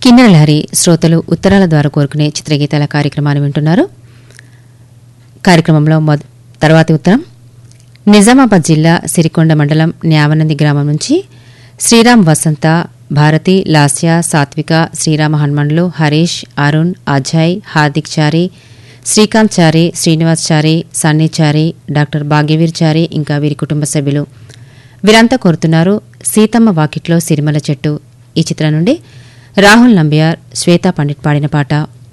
కిన్నెర లహరి శ్రోతలు ఉత్తరాల ద్వారా కోరుకునే చిత్రగీతాల కార్యక్రమాన్ని వింటున్నారు కార్యక్రమంలో మొద తర్వాతి ఉత్తరం నిజామాబాద్ జిల్లా సిరికొండ మండలం న్యావనంది గ్రామం నుంచి శ్రీరామ్ వసంత భారతి లాస్య సాత్విక శ్రీరామ హనుమన్లు హరీష్ అరుణ్ అజయ్ హార్దిక్ చారి శ్రీకాంత్ చారి శ్రీనివాస్ చారి సన్నీ చారి డాక్టర్ భాగ్యవీర్ చారి ఇంకా వీరి కుటుంబ సభ్యులు వీరంతా కోరుతున్నారు సీతమ్మ వాకిట్లో సిరిమల చెట్టు ఈ చిత్రం నుండి రాహుల్ నంబియార్ శ్వేతా పండిట్ పాడిన పాట